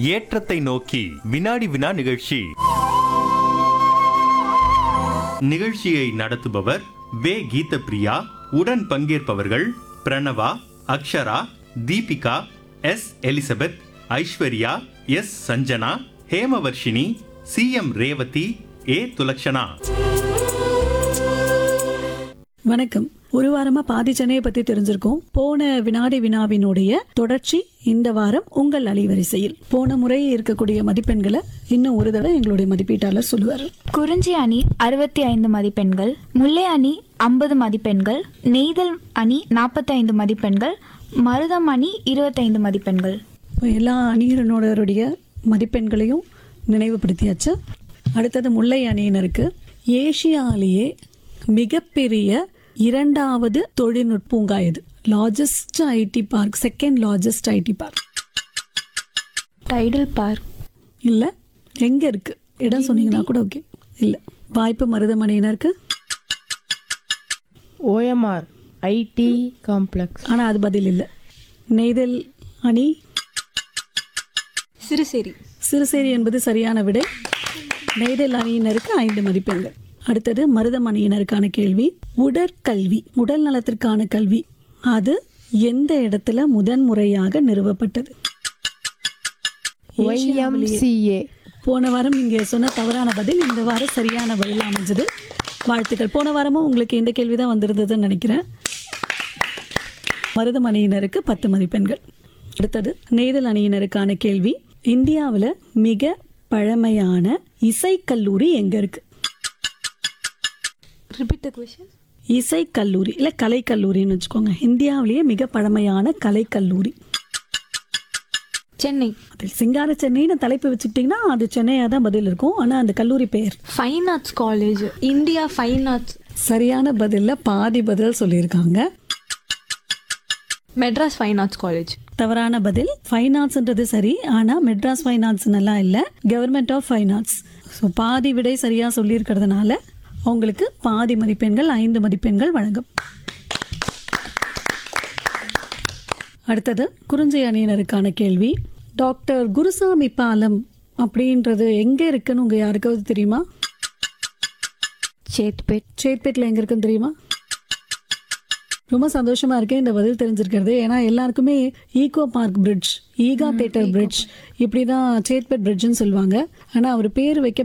ஏற்றத்தை நோக்கி வினாடி வினா நிகழ்ச்சி நிகழ்ச்சியை நடத்துபவர் வே கீதப்பிரியா உடன் பங்கேற்பவர்கள் Pranava Akshara Deepika S Elizabeth Aishwarya S Sanjana Hemavarshini C M Revathi A Thulakshana வணக்கம் ஒரு வாரமா பாதி சென்னையை பத்தி தெரிஞ்சிருக்கோம் போன வினாடி வினாவினுடைய தொடர்ச்சி இந்த வாரம் உங்கள் அலைவரிசையில் போன முறை இருக்கக்கூடிய மதிப்பெண்களை இன்னும் ஒரு தடவை எங்களுடைய மதிப்பீட்டாளர் சொல்லுவார் குறிஞ்சி அணி அறுபத்தி ஐந்து மதிப்பெண்கள் முல்லை அணி ஐம்பது மதிப்பெண்கள் நெய்தல் அணி நாற்பத்தைந்து மதிப்பெண்கள் மருதம் அணி இருபத்தைந்து மதிப்பெண்கள் இப்போ எல்லா அணியினருடைய மதிப்பெண்களையும் நினைவுபடுத்தியாச்சு அடுத்தது முல்லை அணியினருக்கு ஏசியாலேயே மிகப்பெரிய இரண்டாவது தொழில்நுட்ப பூங்கா இது largest IT park second largest IT park Tidel park இல்லை எங்கே இருக்கு இடம் சொன்னீங்கன்னா கூட ஓகே இல்லை வாய்ப்பு மருதமணியினருக்கு ஓஎம்ஆர் ஐடி காம்ப்ளெக்ஸ் ஆனால் அது பதில் இல்லை நெய்தல் அணி சிறுசேரி சிறுசேரி என்பது சரியான விடை நெய்தல் அணியினருக்கு ஐந்து மதிப்பெண்கள் அடுத்தது மருதம் அணியினருக்கான கேள்வி உடற்கல்வி உடல் நலத்திற்கான கல்வி அது எந்த இடத்துல முதன் முறையாக நிறுவப்பட்டது ஒய்எம்சிஏ போன வாரம் நீங்க சொன்ன தவறான பதில் இந்த வாரம் சரியான பதில் அமைஞ்சது வாழ்த்துக்கள் போன வாரமும் உங்களுக்கு இந்த கேள்வி தான் வந்திருந்ததுன்னு நினைக்கிறேன் மருதம் அணியினருக்கு பத்து மதிப்பெண்கள் அடுத்தது நெய்தல் அணியினருக்கான கேள்வி இந்தியாவில் மிக பழமையான இசைக்கல்லூரி எங்க இருக்கு ரிப்பீட் த கொஷின் இசைக்கல்லூரி இல்லை கலைக்கல்லூரின்னு வச்சுக்கோங்க இந்தியாவிலேயே மிக பழமையான கலைக்கல்லூரி சென்னை அதில் சிங்கார சென்னைன்னு தலைப்பு வச்சுக்கிட்டிங்கன்னா அது சென்னையாக தான் பதில் இருக்கும் ஆனால் அந்த கல்லூரி பெயர் fine arts college India fine arts சரியான பதிலில் பாதி பதில் சொல்லியிருக்காங்க மெட்ராஸ் ஃபைன் ஆர்ட்ஸ் காலேஜ் தவறான பதில் ஃபைன் ஆர்ட்ஸ்ன்றது சரி ஆனால் மெட்ராஸ் ஃபைன் ஆர்ட்ஸ்னெல்லாம் இல்லை government of fine arts so பாதி விடை சரியாக சொல்லியிருக்கிறதுனால உங்களுக்கு பாதி மதிப்பெண்கள் ஐந்து மதிப்பெண்கள் வழங்கும் அடுத்தது குறிஞ்சி அணியினருக்கான கேள்வி டாக்டர் குருசாமி பாலம் அப்படின்றது எங்கே இருக்குன்னு உங்கள் யாருக்காவது தெரியுமா சேத்பேட் சேத்பேட்டில் எங்கே இருக்குன்னு தெரியுமா ரொம்ப சந்தோஷமா இருக்கேன் இந்த பதில் தெரிஞ்சிருக்கிறது ஏன்னா எல்லாருக்குமே eco park bridge Ega theatre bridge இப்படி தான் சேத்பேட் பிரிட்ஜ்னு சொல்லுவாங்க ஆனால் அவர் பேர் வைக்க